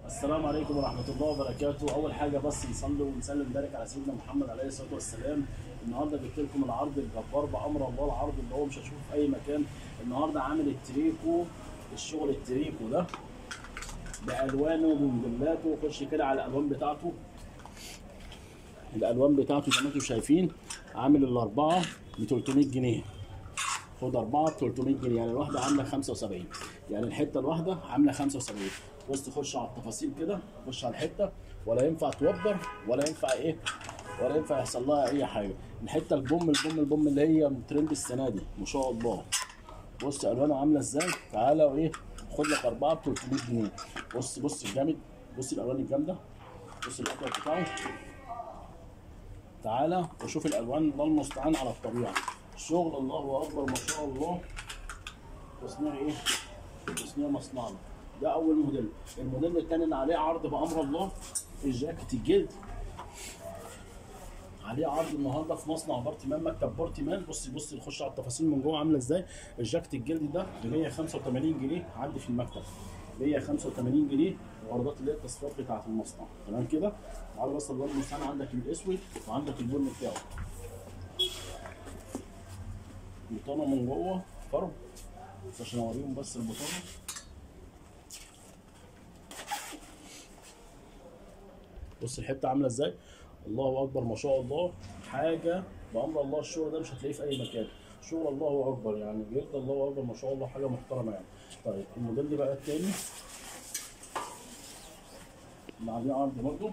السلام عليكم ورحمة الله وبركاته، أول حاجة بس نصلي ونسلم ونبارك على سيدنا محمد عليه الصلاة والسلام، النهارده جبت لكم العرض الجبار بأمر الله العرض اللي هو مش هتشوفه في أي مكان، النهارده عامل التريكو الشغل التريكو ده بألوانه وموديلاته، خش كده على الألوان بتاعته الألوان بتاعته زي ما انتم شايفين عامل الأربعة ب 300 جنيه خد أربعة ب 300 جنيه يعني الواحدة عاملة 75 يعني الحتة الواحدة عاملة 75 بص تخش على التفاصيل كده خش على الحتة ولا ينفع توبر ولا ينفع إيه ولا ينفع يحصل لها أي حاجة الحتة البوم البوم البوم اللي هي ترند السنة دي ما شاء الله بص ألوانه عاملة إزاي تعالى وإيه خد لك أربعة ب 300 جنيه بص بص الجامد بص الألوان الجامدة بص الأبيض بتاعه تعالى وشوف الالوان الله المستعان على الطبيعه شغل الله اكبر ما شاء الله تصنيع ايه تصنيع مصنعنا ده اول موديل الموديل الثاني اللي عليه عرض بامر الله الجاكيت الجلد عليه عرض النهارده في مصنع بارتمان مكتب بارتمان بص بص نخش على التفاصيل من جوه عامله ازاي الجاكيت الجلد ده ب 185 جنيه عندي في المكتب 185 جنيه العرضات اللي هي التصفيات بتاعت المصنع تمام كده تعالى بس الوان المستعان عندك الاسود وعندك البن بتاعه بطانه من جوه فرو بس عشان اوريهم بس البطانه بص الحته عامله ازاي الله اكبر ما شاء الله حاجه بامر الله الشغل ده مش هتلاقيه في اي مكان شغل الله اكبر يعني جلد الله اكبر ما شاء الله حاجه محترمه يعني طيب الموديل بقى التاني اللي عليه عرض برضه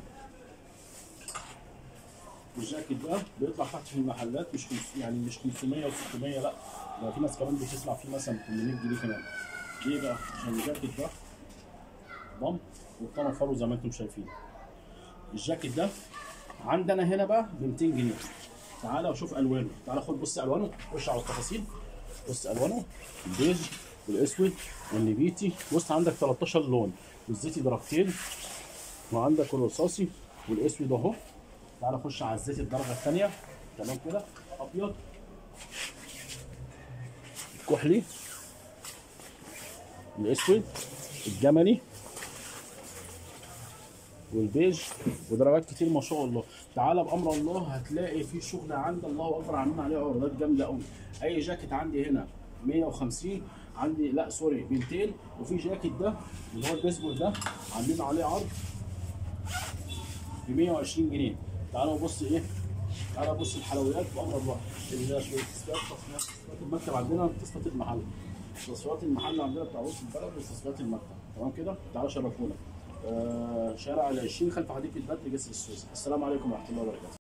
الجاكيت ده بيطلع تحت في المحلات مش خمس يعني مش 500 و600 لا ده في ناس كمان بتسمع فيه مثلا 800 جنيه كمان ليه بقى؟ عشان الجاكيت ده ضم والطمع فرو زي ما انتم شايفين الجاكيت ده عندنا هنا بقى ب 200 جنيه تعالى وشوف الوانه تعالى خد بص الوانه خش على التفاصيل بص الوانه البيج والاسود والنبيتي بص عندك 13 لون والزيتي درجتين وعندك الرصاصي والاسود اهو تعالى خش على الزيت الدرجه الثانيه تمام كده ابيض الكحلي الاسود الجملي والبيج ودرجات كتير ما شاء الله تعالى بامر الله هتلاقي في شغل عند الله اكبر عاملين عليه عروضات جامده قوي اي جاكيت عندي هنا 150 عندي لا سوري ب 200 وفي جاكيت ده اللي هو البيسبول ده عاملين عليه عرض ب 120 جنيه تعالوا بص ايه تعالى بص الحلويات بامر الله تصفيات تصفيات المكتب عندنا تصفيات المحل تصفيات المحل عندنا بتاع وسط البلد وتصفيات المكتب تمام كده تعالوا شرفونا آه شارع ال 20 خلف حديقه بدر جسر السويس السلام عليكم ورحمه الله وبركاته